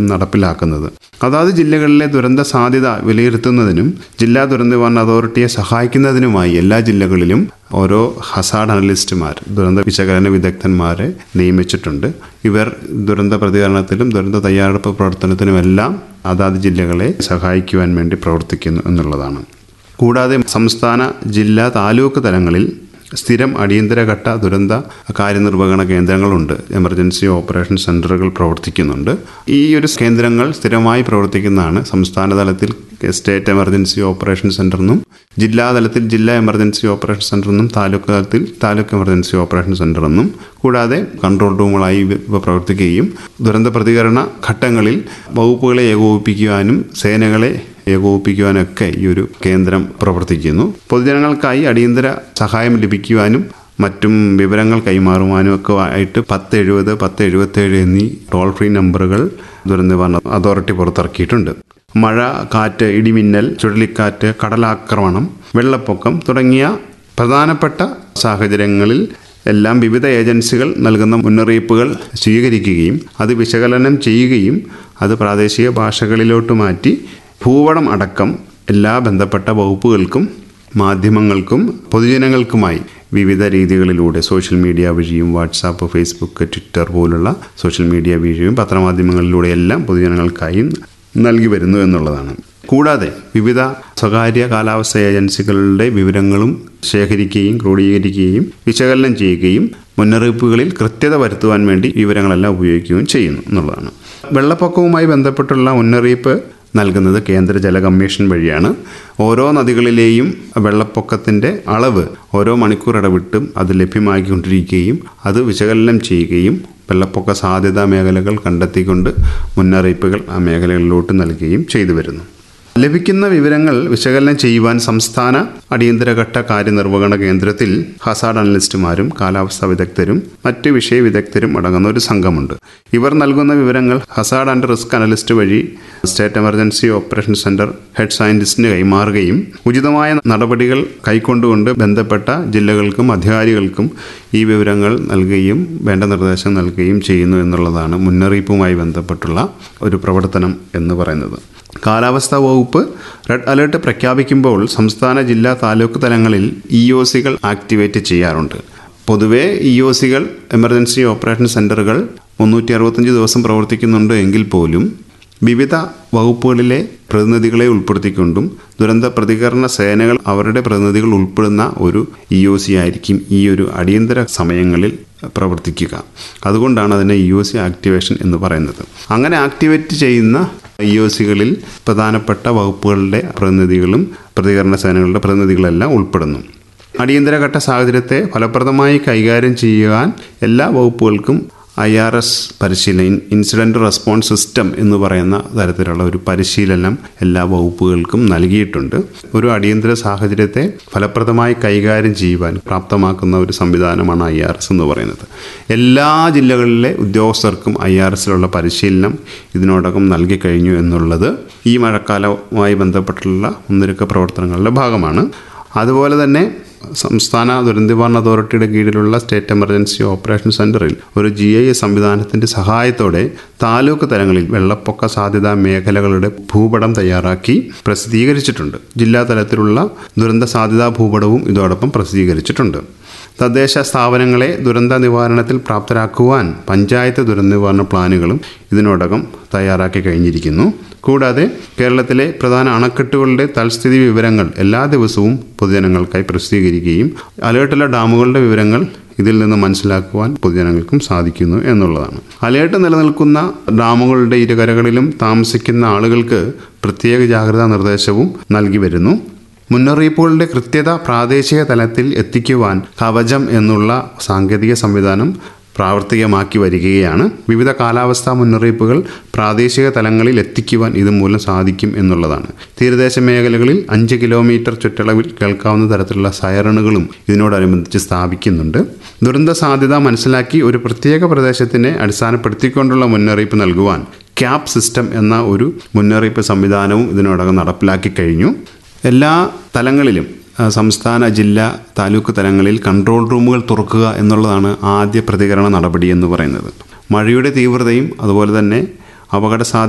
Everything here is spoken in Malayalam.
പ്രധാനമായിട്ടും നടപ്പിലാക്കുന്നത് അതാത് ജില്ലകളിലെ ദുരന്ത സാധ്യത വിലയിരുത്തുന്നതിനും ജില്ലാ ദുരന്ത നിവാരണ അതോറിറ്റിയെ സഹായിക്കുന്നതിനുമായി എല്ലാ ജില്ലകളിലും ഓരോ ഹസാഡ് അനലിസ്റ്റുമാർ ദുരന്ത വിശകലന വിദഗ്ധന്മാരെ നിയമിച്ചിട്ടുണ്ട് ഇവർ ദുരന്ത പ്രതികരണത്തിലും ദുരന്ത തയ്യാറെടുപ്പ് പ്രവർത്തനത്തിനുമെല്ലാം അതാത് ജില്ലകളെ സഹായിക്കുവാൻ വേണ്ടി പ്രവർത്തിക്കുന്നു എന്നുള്ളതാണ് കൂടാതെ സംസ്ഥാന ജില്ലാ താലൂക്ക് തലങ്ങളിൽ സ്ഥിരം അടിയന്തരഘട്ട ദുരന്ത കാര്യനിർവഹണ കേന്ദ്രങ്ങളുണ്ട് എമർജൻസി ഓപ്പറേഷൻ സെന്ററുകൾ പ്രവർത്തിക്കുന്നുണ്ട് ഈ ഒരു കേന്ദ്രങ്ങൾ സ്ഥിരമായി പ്രവർത്തിക്കുന്നതാണ് സംസ്ഥാന തലത്തിൽ സ്റ്റേറ്റ് എമർജൻസി ഓപ്പറേഷൻ സെന്ററിനും ജില്ലാ തലത്തിൽ ജില്ലാ എമർജൻസി ഓപ്പറേഷൻ സെന്ററിനും താലൂക്ക് തലത്തിൽ താലൂക്ക് എമർജൻസി ഓപ്പറേഷൻ സെന്ററെന്നും കൂടാതെ കൺട്രോൾ റൂമുകളായി ഇവ പ്രവർത്തിക്കുകയും ദുരന്ത പ്രതികരണ ഘട്ടങ്ങളിൽ വകുപ്പുകളെ ഏകോപിപ്പിക്കുവാനും സേനകളെ ഏകോപിപ്പിക്കുവാനൊക്കെ ഈ ഒരു കേന്ദ്രം പ്രവർത്തിക്കുന്നു പൊതുജനങ്ങൾക്കായി അടിയന്തര സഹായം ലഭിക്കുവാനും മറ്റും വിവരങ്ങൾ കൈമാറുവാനും ഒക്കെ ആയിട്ട് പത്ത് എഴുപത് പത്ത് എഴുപത്തേഴ് എന്നീ ടോൾ ഫ്രീ നമ്പറുകൾ ദുരന്ത നിവാരണ അതോറിറ്റി പുറത്തിറക്കിയിട്ടുണ്ട് മഴ കാറ്റ് ഇടിമിന്നൽ ചുഴലിക്കാറ്റ് കടലാക്രമണം വെള്ളപ്പൊക്കം തുടങ്ങിയ പ്രധാനപ്പെട്ട സാഹചര്യങ്ങളിൽ എല്ലാം വിവിധ ഏജൻസികൾ നൽകുന്ന മുന്നറിയിപ്പുകൾ സ്വീകരിക്കുകയും അത് വിശകലനം ചെയ്യുകയും അത് പ്രാദേശിക ഭാഷകളിലോട്ട് മാറ്റി ഭൂപടം അടക്കം എല്ലാ ബന്ധപ്പെട്ട വകുപ്പുകൾക്കും മാധ്യമങ്ങൾക്കും പൊതുജനങ്ങൾക്കുമായി വിവിധ രീതികളിലൂടെ സോഷ്യൽ മീഡിയ വഴിയും വാട്സാപ്പ് ഫേസ്ബുക്ക് ട്വിറ്റർ പോലുള്ള സോഷ്യൽ മീഡിയ വഴിയും പത്രമാധ്യമങ്ങളിലൂടെ എല്ലാം പൊതുജനങ്ങൾക്കായി നൽകി വരുന്നു എന്നുള്ളതാണ് കൂടാതെ വിവിധ സ്വകാര്യ കാലാവസ്ഥ ഏജൻസികളുടെ വിവരങ്ങളും ശേഖരിക്കുകയും ക്രോഡീകരിക്കുകയും വിശകലനം ചെയ്യുകയും മുന്നറിയിപ്പുകളിൽ കൃത്യത വരുത്തുവാൻ വേണ്ടി വിവരങ്ങളെല്ലാം ഉപയോഗിക്കുകയും ചെയ്യുന്നു എന്നുള്ളതാണ് വെള്ളപ്പൊക്കവുമായി ബന്ധപ്പെട്ടുള്ള മുന്നറിയിപ്പ് നൽകുന്നത് കേന്ദ്ര ജല കമ്മീഷൻ വഴിയാണ് ഓരോ നദികളിലെയും വെള്ളപ്പൊക്കത്തിൻ്റെ അളവ് ഓരോ മണിക്കൂർ ഇടവിട്ടും അത് ലഭ്യമാക്കിക്കൊണ്ടിരിക്കുകയും അത് വിശകലനം ചെയ്യുകയും വെള്ളപ്പൊക്ക സാധ്യതാ മേഖലകൾ കണ്ടെത്തിക്കൊണ്ട് മുന്നറിയിപ്പുകൾ ആ മേഖലകളിലോട്ട് നൽകുകയും ചെയ്തു വരുന്നു ലഭിക്കുന്ന വിവരങ്ങൾ വിശകലനം ചെയ്യുവാൻ സംസ്ഥാന അടിയന്തരഘട്ട കാര്യനിർവഹണ കേന്ദ്രത്തിൽ ഹസാഡ് അനലിസ്റ്റുമാരും കാലാവസ്ഥാ വിദഗ്ധരും മറ്റ് വിഷയ വിദഗ്ധരും അടങ്ങുന്ന ഒരു സംഘമുണ്ട് ഇവർ നൽകുന്ന വിവരങ്ങൾ ഹസാഡ് ആൻഡ് റിസ്ക് അനലിസ്റ്റ് വഴി state emergency operation centre head സയന്റിസ്റ്റിന് കൈമാറുകയും ഉചിതമായ നടപടികൾ കൈക്കൊണ്ടുകൊണ്ട് ബന്ധപ്പെട്ട ജില്ലകൾക്കും അധികാരികൾക്കും ഈ വിവരങ്ങൾ നൽകുകയും വേണ്ട നിർദ്ദേശം നൽകുകയും ചെയ്യുന്നു എന്നുള്ളതാണ് മുന്നറിയിപ്പുമായി ബന്ധപ്പെട്ടുള്ള ഒരു പ്രവർത്തനം എന്ന് പറയുന്നത് കാലാവസ്ഥാ വകുപ്പ് റെഡ് അലേർട്ട് പ്രഖ്യാപിക്കുമ്പോൾ സംസ്ഥാന ജില്ലാ താലൂക്ക് തലങ്ങളിൽ ഇ ഒ സികൾ ആക്ടിവേറ്റ് ചെയ്യാറുണ്ട് പൊതുവേ ഇ ഒ സികൾ എമർജൻസി ഓപ്പറേഷൻ സെൻ്ററുകൾ മുന്നൂറ്റി അറുപത്തഞ്ച് ദിവസം പ്രവർത്തിക്കുന്നുണ്ട് എങ്കിൽ പോലും വിവിധ വകുപ്പുകളിലെ പ്രതിനിധികളെ ഉൾപ്പെടുത്തിക്കൊണ്ടും ദുരന്ത പ്രതികരണ സേനകൾ അവരുടെ പ്രതിനിധികൾ ഉൾപ്പെടുന്ന ഒരു ഇ ഒ സി ആയിരിക്കും ഈ ഒരു അടിയന്തര സമയങ്ങളിൽ പ്രവർത്തിക്കുക അതുകൊണ്ടാണ് അതിനെ ഇ ഒ സി ആക്ടിവേഷൻ എന്ന് പറയുന്നത് അങ്ങനെ ആക്ടിവേറ്റ് ചെയ്യുന്ന ഇ ഒ സികളിൽ പ്രധാനപ്പെട്ട വകുപ്പുകളുടെ പ്രതിനിധികളും പ്രതികരണ സേനകളുടെ പ്രതിനിധികളെല്ലാം ഉൾപ്പെടുന്നു അടിയന്തരഘട്ട സാഹചര്യത്തെ ഫലപ്രദമായി കൈകാര്യം ചെയ്യുവാൻ എല്ലാ വകുപ്പുകൾക്കും ഐ ആർ എസ് പരിശീലനം ഇൻസിഡൻറ്റ് റെസ്പോൺസ് സിസ്റ്റം എന്ന് പറയുന്ന തരത്തിലുള്ള ഒരു പരിശീലനം എല്ലാ വകുപ്പുകൾക്കും നൽകിയിട്ടുണ്ട് ഒരു അടിയന്തര സാഹചര്യത്തെ ഫലപ്രദമായി കൈകാര്യം ചെയ്യുവാൻ പ്രാപ്തമാക്കുന്ന ഒരു സംവിധാനമാണ് ഐ ആർ എസ് എന്ന് പറയുന്നത് എല്ലാ ജില്ലകളിലെ ഉദ്യോഗസ്ഥർക്കും ഐ ആർ എസിലുള്ള പരിശീലനം ഇതിനോടകം നൽകി കഴിഞ്ഞു എന്നുള്ളത് ഈ മഴക്കാലവുമായി ബന്ധപ്പെട്ടുള്ള മുന്നൊരുക്ക പ്രവർത്തനങ്ങളുടെ ഭാഗമാണ് അതുപോലെ തന്നെ സംസ്ഥാന ദുരന്ത നിവാരണ അതോറിറ്റിയുടെ കീഴിലുള്ള സ്റ്റേറ്റ് എമർജൻസി ഓപ്പറേഷൻ സെന്ററിൽ ഒരു ജി ഐ എസ് സംവിധാനത്തിന്റെ സഹായത്തോടെ താലൂക്ക് തലങ്ങളിൽ വെള്ളപ്പൊക്ക സാധ്യതാ മേഖലകളുടെ ഭൂപടം തയ്യാറാക്കി പ്രസിദ്ധീകരിച്ചിട്ടുണ്ട് ജില്ലാ തലത്തിലുള്ള ദുരന്ത സാധ്യതാ ഭൂപടവും ഇതോടൊപ്പം പ്രസിദ്ധീകരിച്ചിട്ടുണ്ട് തദ്ദേശ സ്ഥാപനങ്ങളെ ദുരന്ത നിവാരണത്തിൽ പ്രാപ്തരാക്കുവാൻ പഞ്ചായത്ത് ദുരന്ത നിവാരണ പ്ലാനുകളും ഇതിനോടകം തയ്യാറാക്കി കഴിഞ്ഞിരിക്കുന്നു കൂടാതെ കേരളത്തിലെ പ്രധാന അണക്കെട്ടുകളുടെ തൽസ്ഥിതി വിവരങ്ങൾ എല്ലാ ദിവസവും പൊതുജനങ്ങൾക്കായി പ്രസിദ്ധീകരിക്കുകയും അലേർട്ടുള്ള ഡാമുകളുടെ വിവരങ്ങൾ ഇതിൽ നിന്ന് മനസ്സിലാക്കുവാൻ പൊതുജനങ്ങൾക്കും സാധിക്കുന്നു എന്നുള്ളതാണ് അലേർട്ട് നിലനിൽക്കുന്ന ഡാമുകളുടെ ഇരുകരകളിലും താമസിക്കുന്ന ആളുകൾക്ക് പ്രത്യേക ജാഗ്രതാ നിർദ്ദേശവും നൽകി വരുന്നു മുന്നറിയിപ്പുകളുടെ കൃത്യത പ്രാദേശിക തലത്തിൽ എത്തിക്കുവാൻ കവചം എന്നുള്ള സാങ്കേതിക സംവിധാനം പ്രാവർത്തികമാക്കി വരികയാണ് വിവിധ കാലാവസ്ഥാ മുന്നറിയിപ്പുകൾ പ്രാദേശിക തലങ്ങളിൽ എത്തിക്കുവാൻ ഇതുമൂലം സാധിക്കും എന്നുള്ളതാണ് തീരദേശ മേഖലകളിൽ അഞ്ച് കിലോമീറ്റർ ചുറ്റളവിൽ കേൾക്കാവുന്ന തരത്തിലുള്ള സൈറണുകളും ഇതിനോടനുബന്ധിച്ച് സ്ഥാപിക്കുന്നുണ്ട് ദുരന്ത സാധ്യത മനസ്സിലാക്കി ഒരു പ്രത്യേക പ്രദേശത്തിനെ അടിസ്ഥാനപ്പെടുത്തിക്കൊണ്ടുള്ള മുന്നറിയിപ്പ് നൽകുവാൻ ക്യാപ് സിസ്റ്റം എന്ന ഒരു മുന്നറിയിപ്പ് സംവിധാനവും ഇതിനോടകം നടപ്പിലാക്കി കഴിഞ്ഞു എല്ലാ തലങ്ങളിലും സംസ്ഥാന ജില്ലാ താലൂക്ക് തലങ്ങളിൽ കൺട്രോൾ റൂമുകൾ തുറക്കുക എന്നുള്ളതാണ് ആദ്യ പ്രതികരണ നടപടി എന്ന് പറയുന്നത് മഴയുടെ തീവ്രതയും അതുപോലെ തന്നെ അപകട സാധ്യത